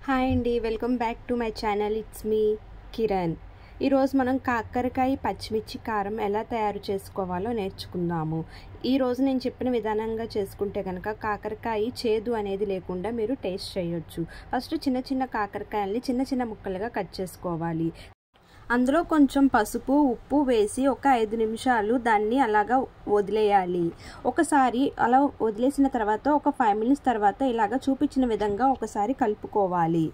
hi అండి welcome back to my channel it's me Kiran ఈరోజు మనం కాకరకాయ పచ్చిమిర్చి కారం ఎలా తయారు చేసుకోవాలో నేర్చుకుందాము ఈరోజు నేను చెప్పిన విధానంగా చేసుకుంటే కనుక కాకరకాయ చేదు అనేది లేకుండా మీరు టేస్ట్ చేయొచ్చు ఫస్ట్ చిన్న చిన్న కాకరకాయల్ని చిన్న చిన్న ముక్కలుగా కట్ చేసుకోవాలి అందులో కొంచెం పసుపు ఉప్పు వేసి ఒక ఐదు నిమిషాలు దాన్ని అలాగా వదిలేయాలి ఒకసారి అలా వదిలేసిన తర్వాత ఒక ఫైవ్ మినిట్స్ తర్వాత ఇలాగ చూపించిన విధంగా ఒకసారి కలుపుకోవాలి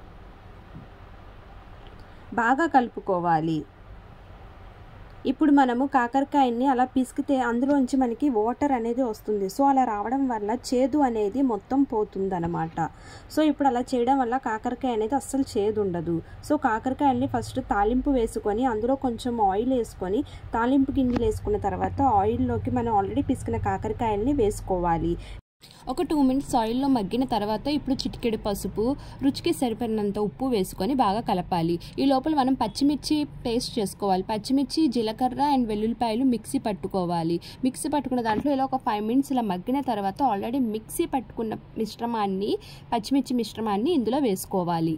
బాగా కలుపుకోవాలి ఇప్పుడు మనము కాకరకాయని అలా పిసికితే అందులోంచి మనకి వాటర్ అనేది వస్తుంది సో అలా రావడం వల్ల చేదు అనేది మొత్తం పోతుందన్నమాట సో ఇప్పుడు అలా చేయడం వల్ల కాకరకాయ అనేది అస్సలు చేదు ఉండదు సో కాకరకాయల్ని ఫస్ట్ తాలింపు వేసుకొని అందులో కొంచెం ఆయిల్ వేసుకొని తాలింపు గింజలు వేసుకున్న తర్వాత ఆయిల్లోకి మనం ఆల్రెడీ పిసికిన కాకరకాయల్ని వేసుకోవాలి ఒక టూ మినిట్స్ ఆయిల్లో మగ్గిన తర్వాత ఇప్పుడు చిటికెడు పసుపు రుచికి సరిపడినంత ఉప్పు వేసుకొని బాగా కలపాలి ఈ లోపల మనం పచ్చిమిర్చి పేస్ట్ చేసుకోవాలి పచ్చిమిర్చి జీలకర్ర అండ్ వెల్లుల్లిపాయలు మిక్సీ పట్టుకోవాలి మిక్సీ పట్టుకున్న దాంట్లో ఇలా ఒక ఫైవ్ మినిట్స్ ఇలా మగ్గిన తర్వాత ఆల్రెడీ మిక్సీ పట్టుకున్న మిశ్రమాన్ని పచ్చిమిర్చి మిశ్రమాన్ని ఇందులో వేసుకోవాలి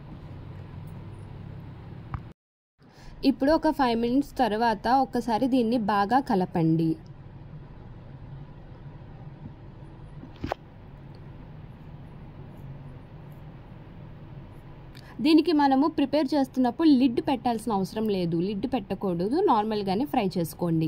ఇప్పుడు ఒక ఫైవ్ మినిట్స్ తర్వాత ఒకసారి దీన్ని బాగా కలపండి దీనికి మనము ప్రిపేర్ చేస్తున్నప్పుడు లిడ్ పెట్టాల్సిన అవసరం లేదు లిడ్ పెట్టకూడదు నార్మల్గానే ఫ్రై చేసుకోండి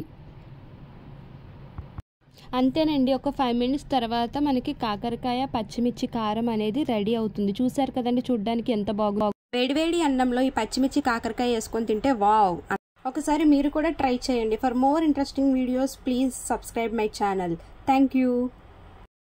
అంతేనండి ఒక ఫైవ్ మినిట్స్ తర్వాత మనకి కాకరకాయ పచ్చిమిర్చి కారం అనేది రెడీ అవుతుంది చూసారు కదండి చూడడానికి ఎంత బాగు వేడివేడి అన్నంలో ఈ పచ్చిమిర్చి కాకరకాయ వేసుకొని తింటే వావ్ ఒకసారి మీరు కూడా ట్రై చేయండి for more interesting videos please subscribe my channel thank you